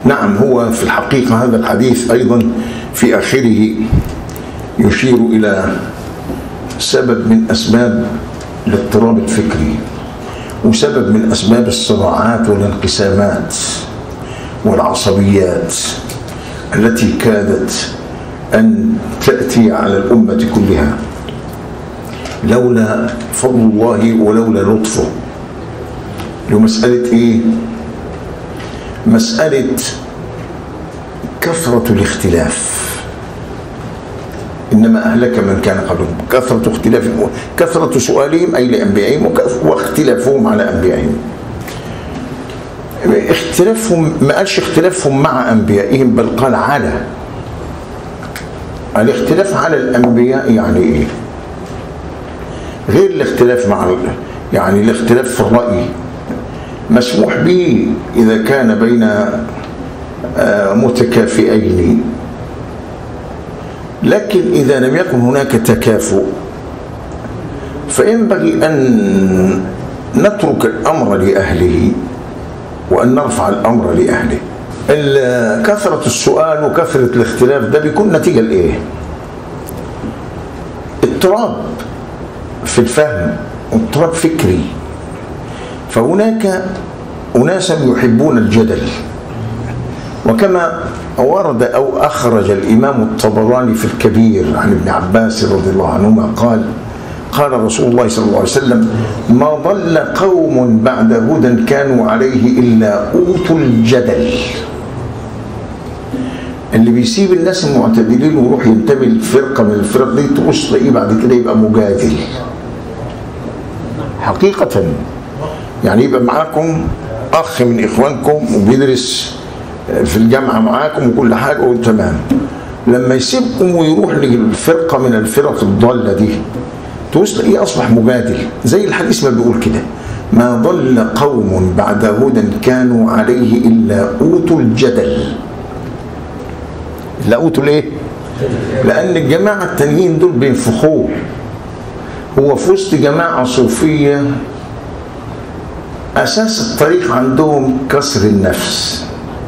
نعم هو في الحقيقة هذا الحديث أيضا في آخره يشير إلى سبب من أسباب الاضطراب الفكري وسبب من أسباب الصراعات والانقسامات والعصبيات التي كادت أن تأتي على الأمة كلها لولا فضل الله ولولا لطفه لمسألة إيه؟ مسألة كثرة الاختلاف إنما أهلك من كان قبلهم كثرة اختلافهم كثرة سؤالهم أي لأنبيائهم واختلافهم على أنبيائهم اختلافهم ما قالش اختلافهم مع أنبيائهم بل قال على الاختلاف على الأنبياء يعني إيه غير الاختلاف مع يعني الاختلاف في الرأي مسموح به إذا كان بين متكافئين لكن إذا لم يكن هناك تكافؤ فينبغي أن نترك الأمر لأهله وأن نرفع الأمر لأهله كثرة السؤال وكثرة الاختلاف ده بيكون نتيجة لإيه؟ اضطراب في الفهم اضطراب فكري فهناك أناسا يحبون الجدل وكما ورد أو أخرج الإمام الطبراني في الكبير عن ابن عباس رضي الله عنهما قال قال رسول الله صلى الله عليه وسلم ما ضل قوم بعد هدى كانوا عليه إلا أوتوا الجدل اللي بيسيب الناس المعتدلين ويروح ينتمي لفرقة من الفرق دي تبص تلاقيه بعد كده يبقى مجادل حقيقة يعني يبقى معاكم أخ من إخوانكم وبيدرس في الجامعة معاكم وكل حاجة وتمام لما يسيبكم ويروح للفرقة من الفرق الضالة دي تبص تلاقيه أصبح مجادل زي الحديث ما بيقول كده ما ضل قوم بعد هدى كانوا عليه إلا أوتوا الجدل إلا أوتوا ليه؟ لأن الجماعة التانيين دول بينفخوه هو في وسط جماعة صوفية أساس الطريق عندهم كسر النفس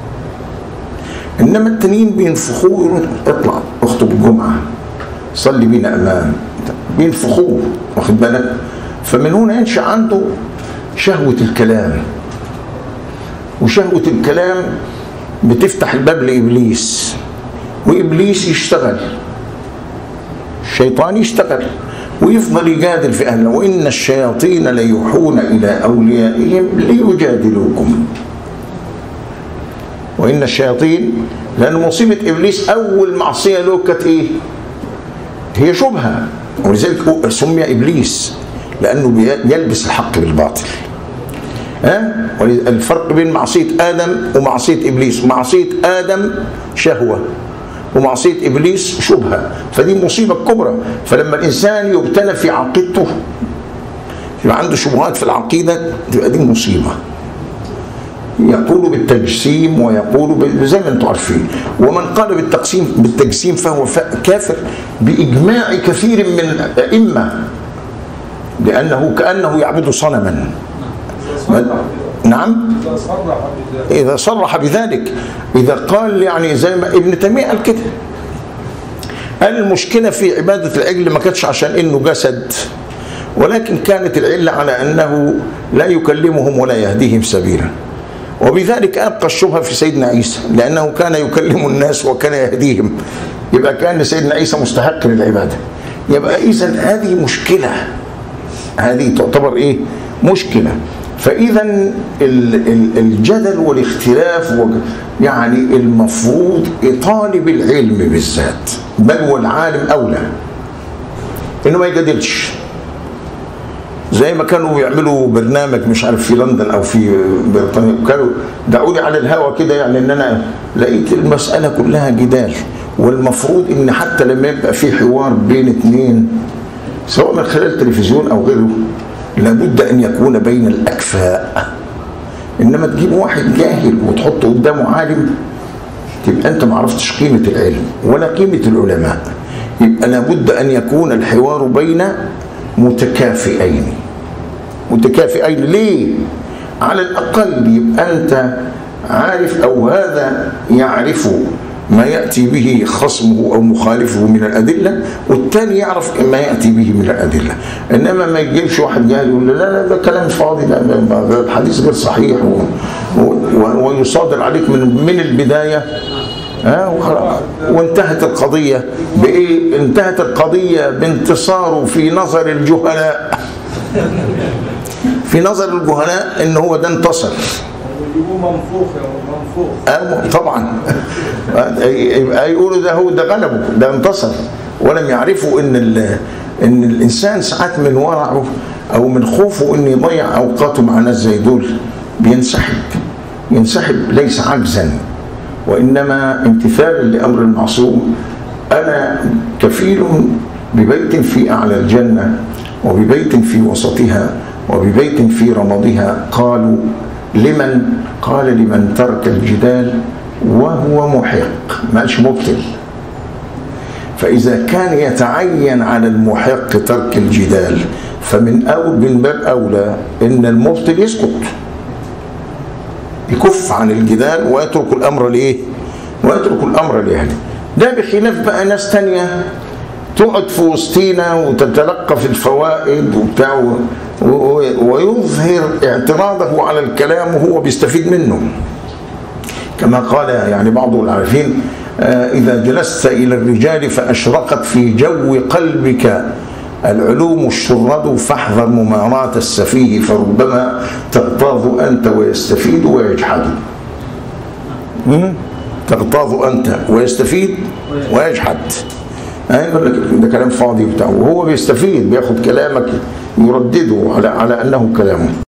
إنما التانيين بينفخوه يقولوا اطلع اخطب الجمعة صلي بينا أمام بينفخوه واخد بالك فمن هنا ينشأ عنده شهوة الكلام وشهوة الكلام بتفتح الباب لإبليس وإبليس يشتغل الشيطان يشتغل ويفضل يجادل في أهله وإن الشياطين ليوحون إلى أوليائهم ليجادلوكم وإن الشياطين لأن مصيبة إبليس أول معصية له كانت إيه؟ هي شبهة ولذلك سمي إبليس لأنه يلبس الحق بالباطل ها الفرق بين معصية آدم ومعصية إبليس معصية آدم شهوة ومعصية إبليس شبهة فدي مصيبة كبرى فلما الإنسان يبتلى في عقيدته يبقى عنده شبهات في العقيدة تبقى دي مصيبة يقول بالتجسيم ويقول زي ما انتم عارفين ومن قال بالتقسيم بالتجسيم فهو كافر باجماع كثير من الائمه لانه كانه يعبد صنما نعم اذا صرح بذلك اذا قال يعني زي ما ابن تيميه قال كده قال المشكله في عباده العجل ما كانتش عشان انه جسد ولكن كانت العله على انه لا يكلمهم ولا يهديهم سبيلا وبذلك أبقى الشبهة في سيدنا عيسى لأنه كان يكلم الناس وكان يهديهم يبقى كان سيدنا عيسى مستحق للعبادة يبقى إذا هذه مشكلة هذه تعتبر إيه مشكلة فإذا الجدل والاختلاف يعني المفروض طالب العلم بالذات بل والعالم أولى إنه ما يجادلش زي ما كانوا بيعملوا برنامج مش عارف في لندن او في بريطانيا كانوا دعوني على الهوا كده يعني ان انا لقيت المساله كلها جدال والمفروض ان حتى لما يبقى في حوار بين اثنين سواء من خلال التلفزيون او غيره لابد ان يكون بين الاكفاء انما تجيب واحد جاهل وتحطه قدامه عالم تبقى انت ما عرفتش قيمه العلم ولا قيمه العلماء يبقى لابد ان يكون الحوار بين متكافئين متكافئين ليه على الأقل يبقى أنت عارف أو هذا يعرف ما يأتي به خصمه أو مخالفه من الأدلة والثاني يعرف ما يأتي به من الأدلة إنما ما يجيبش واحد جاهل يقول له لا لا ده كلام فاضي لا ده- ده الحديث غير صحيح و و ويصادر عليك من من البداية ها وخلاص. وانتهت القضية بإيه؟ انتهت القضية بانتصاره في نظر الجهلاء في نظر الجهلاء ان هو ده انتصر ويجيبوه منفوخ يا منفوخ آه، طبعا يبقى يقولوا ده هو ده غلبه ده انتصر ولم يعرفوا ان ال- ان الانسان ساعات من ورعه او من خوفه ان يضيع اوقاته مع ناس زي دول بينسحب ينسحب ليس عجزا وانما امتثالا لامر المعصوم انا كفيل ببيت في اعلى الجنه وببيت في وسطها وببيت في رمضها قالوا لمن قال لمن ترك الجدال وهو محق ما قالش مبطل فإذا كان يتعين على المحق ترك الجدال فمن أول من باب أولى إن المبطل يسكت يكف عن الجدال ويترك الأمر لإيه؟ ويترك الأمر لأهله ده بخلاف بقى ناس تانية تقعد في وسطينا وتتلقى في الفوائد وبتاع و- و- ويظهر اعتراضه على الكلام وهو بيستفيد منه كما قال يعني بعض العارفين آه، إذا جلست إلى الرجال فأشرقت في جو قلبك العلوم الشرد فاحذر مماراة السفيه فربما تغتاظ أنت ويستفيد ويجحد مم؟ تغتاظ أنت ويستفيد ويجحد آه، يقول لك ده كلام فاضي وبتاع وهو بيستفيد بياخد كلامك يردده على على أنه كلامه